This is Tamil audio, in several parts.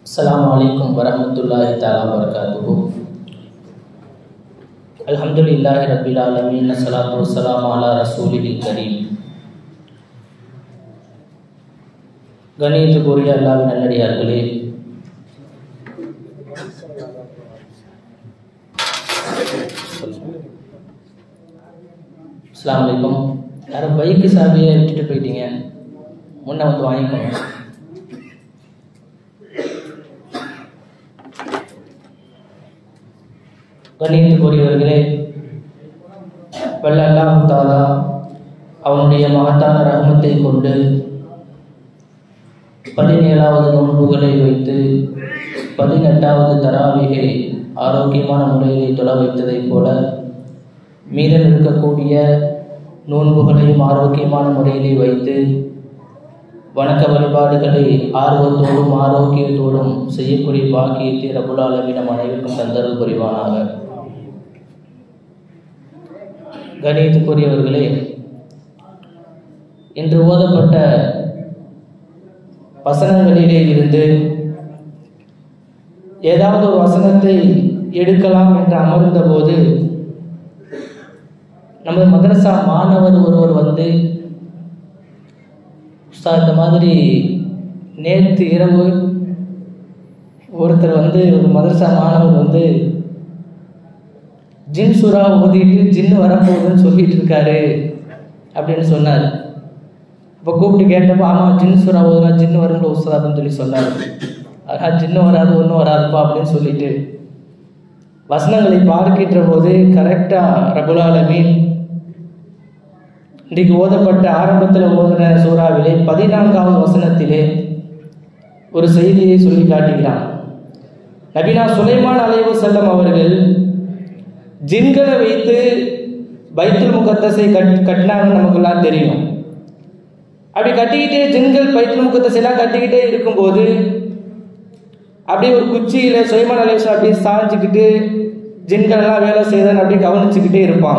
السلام عليكم ورحمة الله تعالى وبركاته الحمد لله رب العالمين الصلاة والسلام على رسوله الكريم கணியத்துக்குரிய அல்லாவின் நல்லடியார்களே அஸ்லாம் வலைக்கம் யாரும் பைக்கு சாவியை விட்டுட்டு போயிட்டீங்க முன்ன வந்து வாங்கிக்கோங்க கண்ணியத்துக்குரியவர்களே வல்ல அல்லாஹ் தாலா அவனுடைய மகத்தான ரகமத்தை கொண்டு பதினேழாவது நோன்புகளை வைத்து பதினெட்டாவது தராவிகை ஆரோக்கியமான முறையிலே தொலை வைத்ததைப் போல மீதம் இருக்கக்கூடிய நோன்புகளையும் ஆரோக்கியமான முறையிலே வைத்து வணக்க வழிபாடுகளை ஆர்வத்தோடும் ஆரோக்கியத்தோடும் செய்யக்கூடிய பாக்கியத்தை ரபுல் ஆலமினம் அனைவருக்கும் தந்தருள் புரிவானாக கணியத்துக்குரியவர்களே இன்று ஓதப்பட்ட வசனங்களிலே இருந்து ஏதாவது ஒரு வசனத்தை எடுக்கலாம் என்று அமர்ந்த போது நமது மதரசா மாணவர் ஒருவர் வந்து சார் இந்த மாதிரி நேற்று இரவு ஒருத்தர் வந்து ஒரு மதரசா மாணவர் வந்து ஜின் சுறா ஓதிட்டு ஜின்னு வரப்போகுதுன்னு சொல்லிட்டு இருக்காரு அப்படின்னு சொன்னார் இப்போ கூப்பிட்டு கேட்டப்போ ஆமாம் ஜின் சுறா ஓதுனா ஜின்னு வரும்னு உஸ்தாதுன்னு சொல்லி சொன்னார் அதனால் ஜின்னு வராது ஒன்றும் வராதுப்பா அப்படின்னு சொல்லிட்டு வசனங்களை பார்க்கின்ற போது கரெக்டாக ரகுலாலமீன் இன்றைக்கு ஓதப்பட்ட ஆரம்பத்தில் ஓதின சூறாவிலே பதினான்காவது வசனத்திலே ஒரு செய்தியை சொல்லி காட்டுகிறான் நபினா சுலைமான் அலைவு செல்லம் அவர்கள் ஜின்களை வைத்து பைத்துல் முகத்தஸை கட் கட்டினாங்கன்னு நமக்கெல்லாம் தெரியும் அப்படி கட்டிக்கிட்டே ஜின்கள் பைத்துல் முகத்தஸ் எல்லாம் கட்டிக்கிட்டே இருக்கும்போது அப்படியே ஒரு குச்சியில் சுலைமான் அலைவு அப்படியே சாஞ்சிக்கிட்டு ஜின்கள் எல்லாம் வேலை செய்தன்னு அப்படியே கவனிச்சுக்கிட்டே இருப்பான்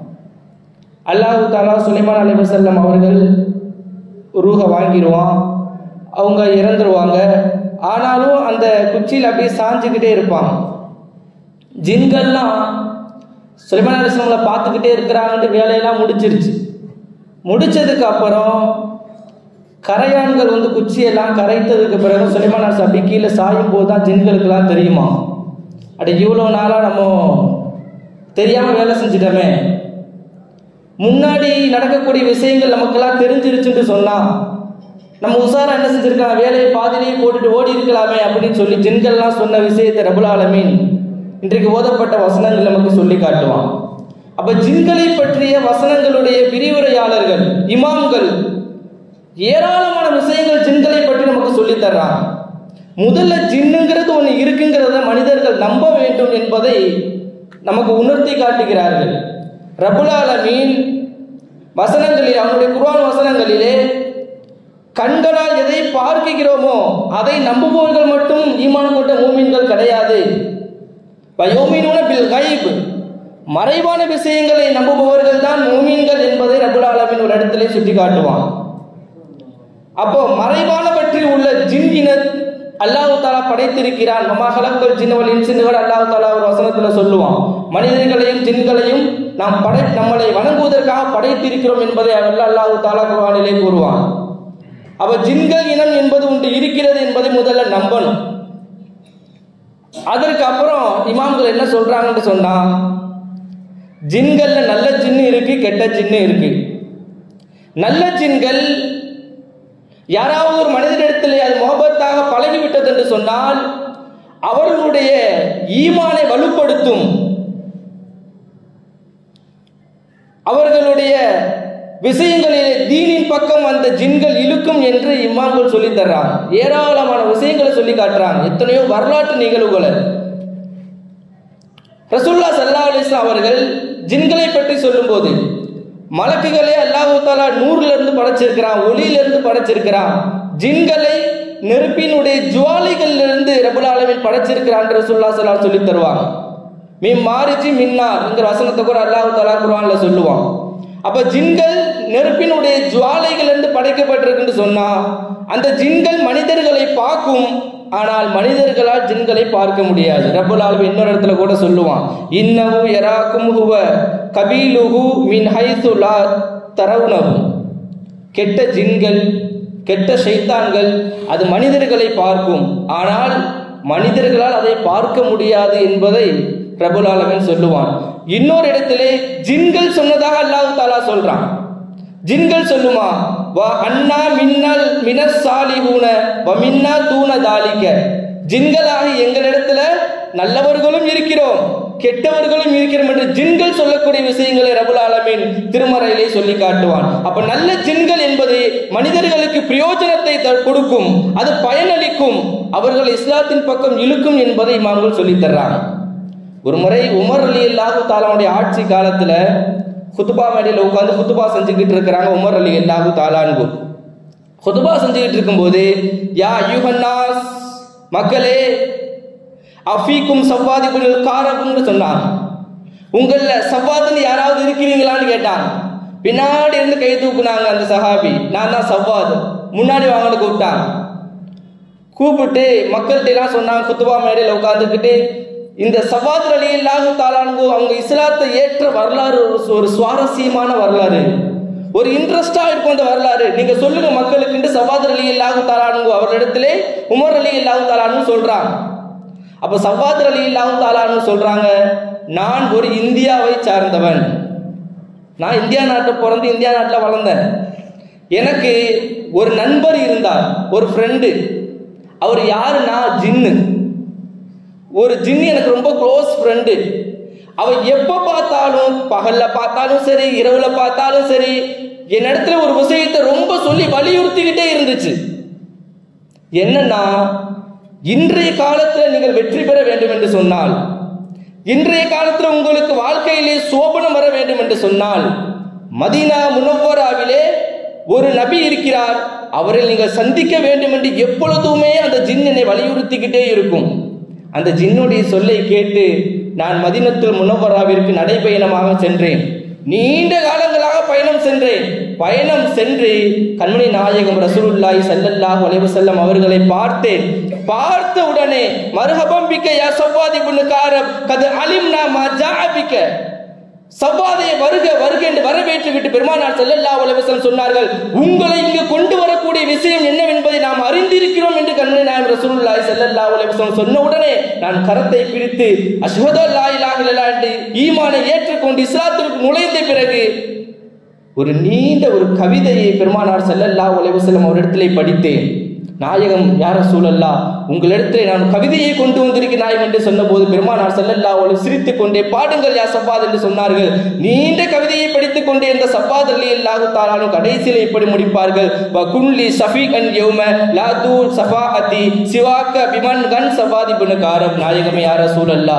அல்லாஹு தாலா சுலைமான் அலி வசல்லம் அவர்கள் ரூஹ வாங்கிடுவான் அவங்க இறந்துருவாங்க ஆனாலும் அந்த குச்சியில் அப்படியே சாஞ்சுக்கிட்டே இருப்பான் ஜின்கள்லாம் சுலைமான் அலிஸ்லாமலை பார்த்துக்கிட்டே இருக்கிறாங்கன்ட்டு வேலையெல்லாம் முடிச்சிருச்சு முடிச்சதுக்கு அப்புறம் கரையான்கள் வந்து குச்சியெல்லாம் கரைத்ததுக்கு பிறகு சுலைமான் அலிஸ் அப்படி கீழே சாயும் போது தான் ஜின்களுக்கெல்லாம் தெரியுமா அட இவ்வளோ நாளாக நம்ம தெரியாமல் வேலை செஞ்சிட்டோமே முன்னாடி நடக்கக்கூடிய விஷயங்கள் நமக்கெல்லாம் தெரிஞ்சிருச்சுன்னு சொன்னா நம்ம உசாரா என்ன செஞ்சிருக்காங்க வேலையை பாதிலேயே போட்டுட்டு ஓடி இருக்கலாமே அப்படின்னு சொல்லி ஜின்கள்லாம் சொன்ன விஷயத்தை ரபுல் ஆலமீன் இன்றைக்கு ஓதப்பட்ட வசனங்கள் நமக்கு சொல்லி காட்டுவான் அப்ப ஜின்களை பற்றிய வசனங்களுடைய விரிவுரையாளர்கள் இமாம்கள் ஏராளமான விஷயங்கள் ஜின்களை பற்றி நமக்கு சொல்லி தர்றாங்க முதல்ல ஜின்னுங்கிறது ஒன்று இருக்குங்கிறத மனிதர்கள் நம்ப வேண்டும் என்பதை நமக்கு உணர்த்தி காட்டுகிறார்கள் ரபுலாலமீன் வசனங்களில் அவனுடைய குர்ஆன் வசனங்களிலே கண்களால் எதை பார்க்கிறோமோ அதை நம்புபவர்கள் மட்டும் ஈமான் கொண்ட மூமின்கள் கிடையாது வயோமீனுன பில் கைப் மறைவான விஷயங்களை நம்புபவர்கள் தான் மூமீன்கள் என்பதை ரபுல் ஆலமின் ஒரு இடத்திலே சுட்டி காட்டுவான் அப்போ மறைவானவற்றில் உள்ள ஜின் இன அல்லாஹு தாலா படைத்திருக்கிறான் மமாஹலக்கள் ஜின்னவல் இன்சின்கள் அல்லாஹு தாலா ஒரு வசனத்துல சொல்லுவான் மனிதர்களையும் ஜின்களையும் நாம் படை நம்மளை வணங்குவதற்காக படைத்திருக்கிறோம் என்பதை அவர்கள் அல்லாஹு தாலா குர்ஆனிலே கூறுவான் அப்ப ஜின்கள் இனம் என்பது உண்டு இருக்கிறது என்பதை முதல்ல நம்பணும் அதற்கு அப்புறம் இமாம்கள் என்ன சொல்றாங்கன்னு சொன்னா ஜின்கள்ல நல்ல ஜின்னு இருக்கு கெட்ட ஜின்னு இருக்கு நல்ல ஜின்கள் யாராவது ஒரு மனிதனிடத்தில் அது முகபத்தாக பழகிவிட்டது என்று சொன்னால் அவர்களுடைய ஈமானை வலுப்படுத்தும் அவர்களுடைய விஷயங்களிலே தீனின் பக்கம் அந்த ஜின்கள் இழுக்கும் என்று இம்மாம்கள் சொல்லி தர்றாங்க ஏராளமான விஷயங்களை சொல்லி காட்டுறாங்க எத்தனையோ வரலாற்று நிகழ்வுகளை ரசுல்லா சல்லா அலிஸ்லாம் அவர்கள் ஜின்களை பற்றி சொல்லும்போது மலக்குகளே அல்லாஹு தாலா நூறுல இருந்து படைச்சிருக்கிறான் ஒளியில இருந்து படைச்சிருக்கிறான் ஜின்களை நெருப்பினுடைய ஜுவாலைகள்ல இருந்து ரபுல் ஆலமின் படைச்சிருக்கிறான் ரசுல்லா சல்லா சொல்லி தருவாங்க மீ மாறிச்சு மின்னார் என்கிற வசனத்தை கூட அல்லாஹு தாலா குர்ஆன்ல சொல்லுவான் அப்ப ஜின்கள் நெருப்பினுடைய ஜுவாலைகள் இருந்து படைக்கப்பட்டிருக்குன்னு சொன்னா அந்த ஜின்கள் மனிதர்களை பார்க்கும் ஆனால் மனிதர்களால் ஜின்களை பார்க்க முடியாது ரப்பல் ஆலமீன் இன்னொரு இடத்துல கூட சொல்லுவான் இன்னஹு யராக்கும் ஹுவ கபீலுஹு மின் ஹைசு லா தரவுனஹு கெட்ட ஜின்கள் கெட்ட ஷைத்தான்கள் அது மனிதர்களை பார்க்கும் ஆனால் மனிதர்களால் அதை பார்க்க முடியாது என்பதை பிரபுல் ஆலமீன் சொல்லுவான் இன்னொரு இடத்திலே ஜின்கள் சொன்னதாக அல்லாஹ் தாலா சொல்றான் ஜின்கள் சொல்லுமா வா அண்ணா மின்னல் மினஸ் சாலிஹூன வ மின்னா தூன தாலிக்க ஜின்களாக எங்களிடத்துல நல்லவர்களும் இருக்கிறோம் கெட்டவர்களும் இருக்கிறோம் என்று ஜின்கள் சொல்லக்கூடிய விஷயங்களை ரபுல் ஆலமீன் திருமறையிலே சொல்லி காட்டுவான் அப்ப நல்ல ஜின்கள் என்பது மனிதர்களுக்கு பிரயோஜனத்தை த- கொடுக்கும் அது பயனளிக்கும் அவர்கள் இஸ்லாத்தின் பக்கம் இழுக்கும் என்பதை இமாம்கள் சொல்லித் தர்றாங்க ஒரு முறை உமர் அலி அல்லாஹு தாலாவுடைய ஆட்சி காலத்துல குத்துபா மேடையில் உட்கார்ந்து குத்துபா செஞ்சுக்கிட்டு இருக்கிறாங்க உமர் அலி அல்லாஹு தாலான்கு குத்துபா செஞ்சுக்கிட்டு இருக்கும்போது யா யுஹன்னாஸ் மக்களே அஃபீக்கும் சவ்வாதிபுல் காரபுன்னு சொன்னாங்க உங்கள சவ்வாதுன்னு யாராவது இருக்கிறீங்களான்னு கேட்டாங்க பின்னாடி இருந்து கை தூக்குனாங்க அந்த சஹாபி நான் தான் சவ்வாது முன்னாடி வாங்கன்னு கூப்பிட்டாங்க கூப்பிட்டு மக்கள்கிட்ட எல்லாம் சொன்னாங்க குத்துபா மேடையில் உட்காந்துக்கிட்டு இந்த சவாத் அலி இல்லாஹு தாலானு அவங்க இஸ்லாத்தை ஏற்ற வரலாறு ஒரு சு- ஒரு சுவாரஸ்யமான வரலாறு ஒரு இன்ட்ரெஸ்டா இருக்கும் அந்த வரலாறு நீங்க சொல்லுங்க மக்களுக்கு சவாத் அலி இல்லாஹு தாலானு அவர்களிடத்திலே உமர் அலி இல்லாஹு தாலானு சொல்றாங்க அப்ப சவாத் அலி இல்லாஹு தாலானு சொல்றாங்க நான் ஒரு இந்தியாவை சார்ந்தவன் நான் இந்தியா நாட்டில் பிறந்து இந்தியா நாட்டில் வளர்ந்தேன் எனக்கு ஒரு நண்பர் இருந்தார் ஒரு ஃப்ரெண்டு அவர் யாருன்னா ஜின்னு ஒரு ஜின்னு எனக்கு ரொம்ப க்ளோஸ் ஃப்ரெண்டு அவன் எப்போ பார்த்தாலும் பகல்ல பார்த்தாலும் சரி இரவுல பார்த்தாலும் சரி என்னிடத்துல ஒரு விஷயத்தை ரொம்ப சொல்லி வலியுறுத்திக்கிட்டே இருந்துச்சு என்னன்னா இன்றைய காலத்துல நீங்கள் வெற்றி பெற வேண்டும் என்று சொன்னால் இன்றைய காலத்துல உங்களுக்கு வாழ்க்கையிலே சோபனம் வர வேண்டும் என்று சொன்னால் மதீனா முனவராவிலே ஒரு நபி இருக்கிறார் அவரை நீங்கள் சந்திக்க வேண்டும் என்று எப்பொழுதுமே அந்த ஜின் என்னை வலியுறுத்திக்கிட்டே இருக்கும் அந்த ஜின்னுடைய சொல்லை கேட்டு நான் மதினத்துல் முனவராவிற்கு நடைபயணமாக சென்றேன் நீண்ட காலங்களாக பயணம் சென்றேன் பயணம் சென்று கண்மணி நாயகம் ரசூலுல்லாஹி ஸல்லல்லாஹு அலைஹி வஸல்லம் அவர்களை பார்த்தேன் பார்த்த உடனே மர்ஹபம் பிக்க யா சவ்வாதி இப்னு காரப் கது அலிம்னா மா ஜாஅ பிக்க சவ்வாதையை வருக வருக என்று வரவேற்று விட்டு பெருமானார் ஸல்லல்லாஹு அலைஹி வஸல்லம் சொன்னார்கள் உங்களை இங்கு கொண்டு வரக்கூடிய விஷயம் என்னவென்பதை நாம் அறிந்திருக்கிறோம் என்று கண்மணி நாயகம் ரசூலுல்லாஹி ஸல்லல்லாஹு அலைஹி வஸல்லம் சொன்ன உடனே நான் கரத்தை பிடித்து அஷ்ஹது அல்லா இலாஹ இல்லல்லாஹ் என்று ஈமானை ஏற்றுக்கொண்டு இஸ்லாத்திற்கு நுழைந்த பிறகு ஒரு நீண்ட ஒரு கவிதையை பெருமானார் ஸல்லல்லாஹு அலைஹி வஸல்லம் அவரிடத்திலே படித்தேன் நாயகம் யார சூழல்லா உங்களிடத்திலே நான் கவிதையை கொண்டு வந்திருக்கிறேன் நாயகம் என்று சொன்னபோது பெருமானார் ஸல்லல்லாஹு அலைஹி சிரித்துக் கொண்டே பாடுங்கள் யா சவ்வாத் என்று சொன்னார்கள் நீண்ட கவிதையை படித்துக் கொண்டே இந்த சவ்வாத் அலி அல்லாஹு தாலானும் கடைசியிலே இப்படி முடிப்பார்கள் வ குன்லி சஃபீகன் யௌம லா தூ சஃபாஅதி சிவாக்க பிமன் கன் சவாதி பின் காரப் நாயகமே யார சூழல்லா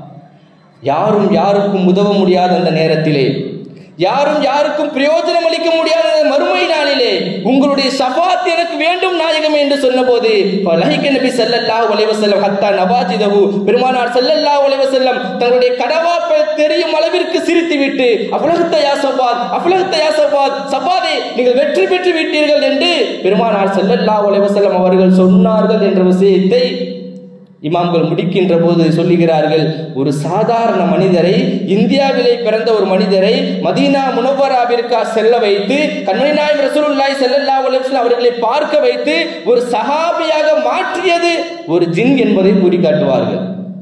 யாரும் யாருக்கும் உதவ முடியாத அந்த நேரத்திலே யாரும் யாருக்கும் பிரயோஜனம் அளிக்க முடியாத அந்த மறுமை நாளிலே உங்களுடைய சஃபாத் எனக்கு வேண்டும் நாயகமே என்று சொன்னபோது லஹிக்க நபி ஸல்லல்லாஹு அலைஹி வஸல்லம் ஹத்தா நவாஜிதஹு பெருமானார் ஸல்லல்லாஹு அலைஹி வஸல்லம் தங்களுடைய கடவாப்பை தெரியும் அளவிற்கு சிரித்துவிட்டு அஃலஹத்த யா சஃபாத் அஃலஹத்த யா சஃபாத் சஃபாதே நீங்கள் வெற்றி பெற்று விட்டீர்கள் என்று பெருமானார் ஸல்லல்லாஹு அலைஹி வஸல்லம் அவர்கள் சொன்னார்கள் என்ற விஷயத்தை இமாம்கள் முடிக்கின்ற போது சொல்லுகிறார்கள் ஒரு சாதாரண மனிதரை இந்தியாவிலே பிறந்த ஒரு மனிதரை மதீனா முனவராவிற்கா செல்ல வைத்து கண்மணி நாயம் ரசூலுல்லாஹி ஸல்லல்லாஹு அலைஹி வஸல்லம் அவர்களை பார்க்க வைத்து ஒரு சஹாபியாக மாற்றியது ஒரு ஜின் என்பதை கூறி காட்டுவார்கள்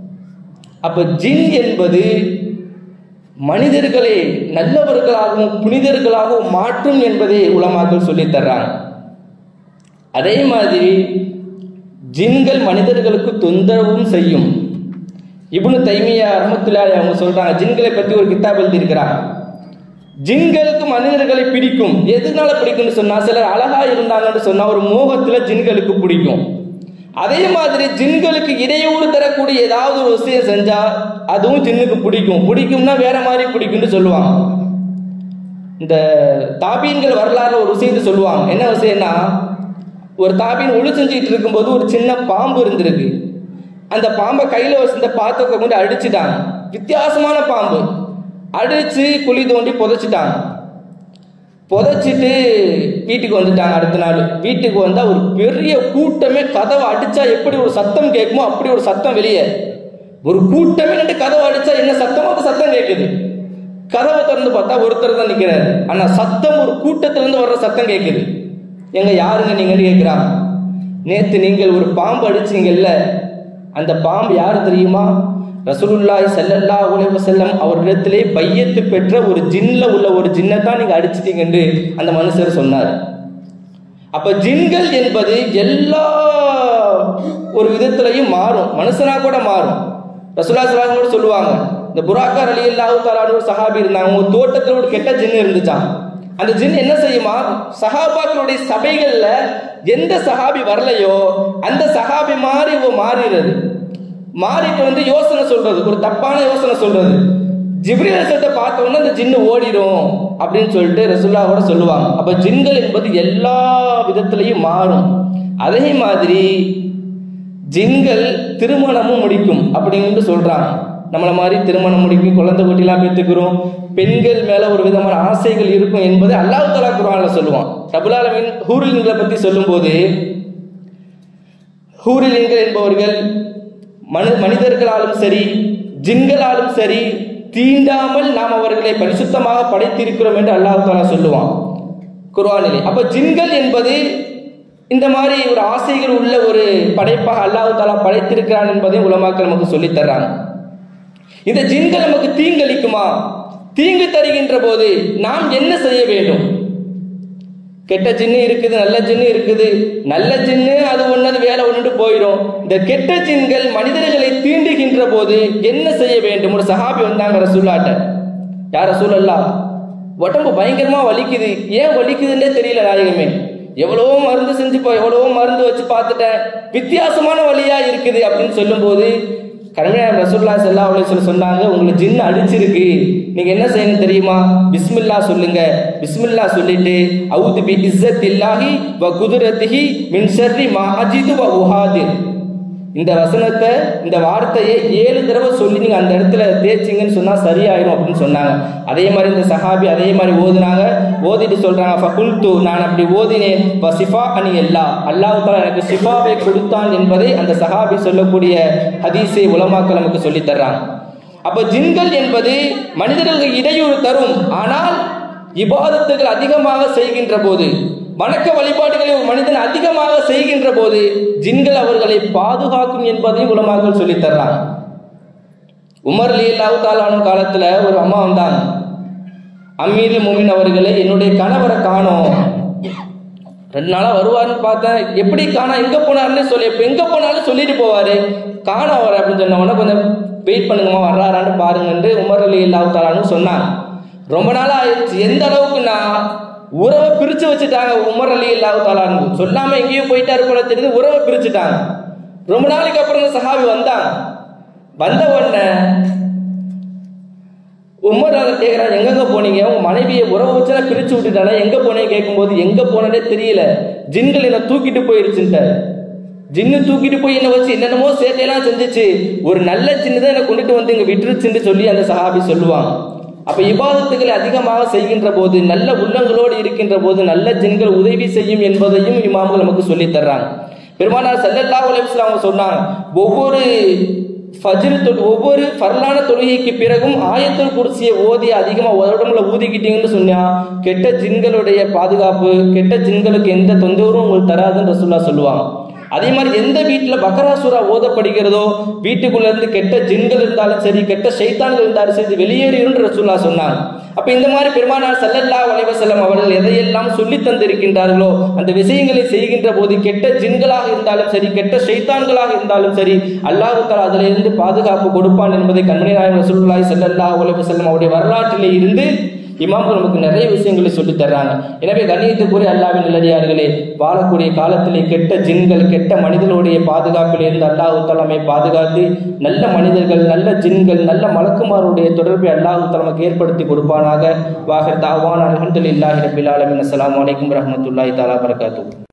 அப்ப ஜின் என்பது மனிதர்களை நல்லவர்களாகவும் புனிதர்களாகவும் மாற்றும் என்பதை உலமாக்கள் சொல்லித் தர்றாங்க அதே மாதிரி ஜின்கள் மனிதர்களுக்கு தொந்தரவும் செய்யும் இப்னு தைமியா ரஹ்மத்துல்லாஹி அவங்க சொல்றாங்க ஜின்களை பத்தி ஒரு கிதாப் எழுதியிருக்கிறாங்க ஜின்களுக்கு மனிதர்களை பிடிக்கும் எதனால பிடிக்கும்னு சொன்னா சிலர் அழகா இருந்தாங்கன்னு சொன்னா ஒரு மோகத்துல ஜின்களுக்கு பிடிக்கும் அதே மாதிரி ஜின்களுக்கு இடையூறு தரக்கூடிய ஏதாவது ஒரு விஷயம் செஞ்சா அதுவும் ஜின்னுக்கு பிடிக்கும் பிடிக்கும்னா வேற மாதிரி பிடிக்கும்னு சொல்லுவாங்க இந்த தாபீன்கள் வரலாறு ஒரு விஷயத்தை சொல்லுவாங்க என்ன விஷயம்னா ஒரு தாபீன் ஒளி செஞ்சுக்கிட்டு இருக்கும்போது ஒரு சின்ன பாம்பு இருந்திருக்கு அந்த பாம்பை கையில் வச்சிருந்த பாத்திரத்தை கொண்டு அடிச்சுட்டாங்க வித்தியாசமான பாம்பு அடிச்சு குழி தோண்டி புதைச்சிட்டாங்க புதைச்சிட்டு வீட்டுக்கு வந்துட்டாங்க அடுத்த நாள் வீட்டுக்கு வந்தால் ஒரு பெரிய கூட்டமே கதவை அடிச்சா எப்படி ஒரு சத்தம் கேட்குமோ அப்படி ஒரு சத்தம் வெளியே ஒரு கூட்டமே நின்று கதவை அடிச்சா என்ன சத்தமோ அந்த சத்தம் கேட்குது கதவை திறந்து பார்த்தா ஒருத்தர் தான் நிற்கிறாரு ஆனால் சத்தம் ஒரு கூட்டத்திலேருந்து வர்ற சத்தம் கேட்குது எங்க யாருங்க நீங்கன்னு கேட்குறாங்க நேற்று நீங்கள் ஒரு பாம்பு அடிச்சீங்கல்ல அந்த பாம்பு யார் தெரியுமா ரசூலுல்லாஹி ஸல்லல்லாஹு அலைஹி வஸல்லம் அவர்களிடத்திலே பையத்து பெற்ற ஒரு ஜின்ல உள்ள ஒரு ஜின்னை தான் நீங்க அடிச்சிட்டீங்கன்னு அந்த மனுஷர் சொன்னார் அப்ப ஜின்கள் என்பது எல்லா ஒரு விதத்திலையும் மாறும் மனுஷனா கூட மாறும் ரசூலா சலாஹ் கூட சொல்லுவாங்க இந்த புராக்கர் அலி அல்லாஹு தாலான்னு ஒரு சஹாபி இருந்தாங்க ஒரு தோட்டத்தில் ஒரு கெட்ட ஜின்னு இருந்துச்சான் அந்த ஜின் என்ன செய்யுமா சஹாபாக்களுடைய சபைகள்ல எந்த சஹாபி வரலையோ அந்த சஹாபி மாதிரி இவ மாறிடுறது மாறிட்டு வந்து யோசனை சொல்றது ஒரு தப்பான யோசனை சொல்றது ஜிப்ரீல் ரசத்தை பார்த்த உடனே அந்த ஜின்னு ஓடிடும் அப்படின்னு சொல்லிட்டு ரசுல்லா கூட சொல்லுவாங்க அப்ப ஜின்கள் என்பது எல்லா விதத்திலையும் மாறும் அதே மாதிரி ஜின்கள் திருமணமும் முடிக்கும் அப்படின்னு சொல்றாங்க நம்மளை மாதிரி திருமணம் முடிக்கும் குழந்தை குட்டிலாம் பெற்றுக்கிறோம் பெண்கள் மேல ஒரு விதமான ஆசைகள் இருக்கும் என்பதை அல்லாஹ் தலா குரான்ல சொல்லுவான் ரபுலாலமின் ஹூரில்களை பத்தி சொல்லும்போது ஹூரிலின்கள் என்பவர்கள் மனு மனிதர்களாலும் சரி ஜின்களாலும் சரி தீண்டாமல் நாம் அவர்களை பரிசுத்தமாக படைத்திருக்கிறோம் என்று அல்லாஹ் தாலா சொல்லுவான் குர்ஆனிலே அப்ப ஜின்கள் என்பது இந்த மாதிரி ஒரு ஆசைகள் உள்ள ஒரு படைப்பாக அல்லாஹ் தாலா படைத்திருக்கிறான் என்பதை உலமாக்கள் நமக்கு சொல்லித் தர்றாங்க இந்த ஜின்கள் நமக்கு தீங்களிக்குமா தீங்கு தருகின்ற போது நாம் என்ன செய்ய வேண்டும் கெட்ட ஜின்னு இருக்குது நல்ல ஜின்னு இருக்குது நல்ல ஜின்னு அது ஒன்னது வேலை ஒன்று போயிடும் இந்த கெட்ட ஜின்கள் மனிதர்களை தீண்டுகின்ற போது என்ன செய்ய வேண்டும் ஒரு சஹாபி வந்தாங்க ரசூல்லாட்ட யார் ரசூலல்லா உடம்பு பயங்கரமா வலிக்குது ஏன் வலிக்குதுன்னே தெரியல நாயகமே எவ்வளவோ மருந்து செஞ்சு போ எவ்வளவோ மருந்து வச்சு பார்த்துட்டேன் வித்தியாசமான வழியா இருக்குது அப்படின்னு சொல்லும்போது கருமையான ரசூல்லா செல்லா அவ்வளோ சொன்னாங்க உங்களுக்கு ஜின்னு அடிச்சிருக்கு நீங்க என்ன செய்யணும் தெரியுமா பிஸ்மில்லா சொல்லுங்க பிஸ்மில்லா சொல்லிட்டு அவுது பி இஸ்ஸத் இல்லாஹி வ குதுரத்திஹி மின் ஷர்ரி மா அஜிது வ உஹாதிர் இந்த வசனத்தை இந்த வார்த்தையை ஏழு தடவை சொல்லி நீங்க அந்த இடத்துல தேய்ச்சிங்கன்னு சொன்னா சரியாயிரும் அப்படின்னு சொன்னாங்க அதே மாதிரி இந்த சஹாபி அதே மாதிரி ஓதுனாங்க ஓதிட்டு சொல்றாங்க ஃபகுல்து நான் அப்படி ஓதினேன் வ சிஃபா அனி எல்லா அல்லாஹ் தஆலா எனக்கு சிஃபாவை கொடுத்தான் என்பதை அந்த சஹாபி சொல்லக்கூடிய ஹதீஸை உலமாக்கள் நமக்கு சொல்லித் தர்றாங்க அப்ப ஜின்கள் என்பது மனிதர்களுக்கு இடையூறு தரும் ஆனால் இபாதத்துகள் அதிகமாக செய்கின்ற போது வணக்க வழிபாடுகளை ஒரு மனிதன் அதிகமாக செய்கின்ற போது ஜின்கள் அவர்களை பாதுகாக்கும் என்பதையும் உலமாக்கள் சொல்லித் தர்றாங்க உமர் லீலாவு தாலான காலத்துல ஒரு அம்மா வந்தாங்க அமீர் முமின் அவர்களை என்னுடைய கணவரை காணோம் ரெண்டு நாளா வருவாருன்னு பார்த்தேன் எப்படி காணா எங்க போனாருன்னு சொல்லி இப்ப எங்க போனாலும் சொல்லிட்டு போவாரு காண அவர் அப்படின்னு சொன்ன உடனே கொஞ்சம் வெயிட் பண்ணுங்கம்மா வர்றாரான்னு பாருங்கன்னு உமர் அலி இல்லாவு தாலான்னு சொன்னாங்க ரொம்ப நாள் ஆயிடுச்சு எந்த அளவுக்குன்னா உறவை பிரிச்சு வச்சுட்டாங்க உமர் அலி இல்லாவு தாலான்னு சொல்லாம எங்கேயும் போயிட்டாரு போல தெரியுது உறவை பிரிச்சுட்டாங்க ரொம்ப நாளைக்கு அப்புறம் இந்த சஹாபி வந்தாங்க வந்த உடனே உமர் அதை கேட்குறாரு எங்கெங்க போனீங்க உங்க மனைவியை உறவு வச்சு பிரிச்சு விட்டுட்டானே எங்க போனேன் கேட்கும்போது எங்க போனதே தெரியல ஜின்கள் என்ன தூக்கிட்டு போயிருச்சுட்டாரு ஜின்னு தூக்கிட்டு போய் என்ன வச்சு என்னென்னமோ சேட்டையெல்லாம் செஞ்சுச்சு ஒரு நல்ல ஜின்னு தான் என்னை கொண்டுட்டு வந்து இங்க விட்டுருச்சுன்னு சொல்லி அந்த சஹாபி சொல்லுவாங்க அப்ப இபாதத்துகளை அதிகமாக செய்கின்ற போது நல்ல உள்ளங்களோடு இருக்கின்ற போது நல்ல ஜின்கள் உதவி செய்யும் என்பதையும் இமாம்கள் நமக்கு சொல்லித் தர்றாங்க பெருமானார் ஸல்லல்லாஹு அலைஹி வஸல்லம் அவங்க சொன்னாங்க ஒவ்வொரு ஃபஜ்ர் தொழு ஒவ்வொரு ஃபர்லான தொழுகைக்கு பிறகும் ஆயத்துல் குர்சியை ஓதி அதிகமாக உடம்புல ஊதிக்கிட்டீங்கன்னு சொன்னா கெட்ட ஜின்களுடைய பாதுகாப்பு கெட்ட ஜின்களுக்கு எந்த தொந்தரவும் உங்களுக்கு தராதுன்னு ரசூல்லா சொல்லுவாங்க அதே மாதிரி எந்த வீட்டில் பக்கரா சூரா ஓதப்படுகிறதோ வீட்டுக்குள்ள இருந்து கெட்ட ஜின்கள் இருந்தாலும் சரி கெட்ட சைத்தான்கள் இருந்தாலும் சரி வெளியேறியும் ரசூல்லா சொன்னாங்க அப்ப இந்த மாதிரி பெருமானார் ஸல்லல்லாஹு அலைஹி வஸல்லம் அவர்கள் எதையெல்லாம் சொல்லி தந்திருக்கின்றார்களோ அந்த விஷயங்களை செய்கின்ற போது கெட்ட ஜின்களாக இருந்தாலும் சரி கெட்ட ஷைத்தான்களாக இருந்தாலும் சரி அல்லாஹ் தஆலா அதிலிருந்து பாதுகாப்பு கொடுப்பான் என்பதை கண்மணி நாயகம் ரசூலுல்லாஹி ஸல்லல்லாஹு அலைஹி வஸல்லம் அவருடைய வரலாற்றிலே இருந்து இமாம்கள் நமக்கு நிறைய விஷயங்களை சொல்லித் தர்றாங்க எனவே கண்ணியத்துக்குரிய அல்லாவின் நல்லடியார்களே வாழக்கூடிய காலத்திலே கெட்ட ஜின்கள் கெட்ட மனிதர்களுடைய பாதுகாப்பில் இருந்து அல்லாஹு தலைமை பாதுகாத்து நல்ல மனிதர்கள் நல்ல ஜின்கள் நல்ல மலக்குமாருடைய தொடர்பை அல்லாஹு தலைமைக்கு ஏற்படுத்தி கொடுப்பானாக வாகர் தாவான் அல்ஹம்துலில்லாஹி ரபில் ஆலமின் அஸ்ஸலாமு அலைக்கும் வரஹ்மத்துல்லாஹி தஆலா பரகாத்துஹு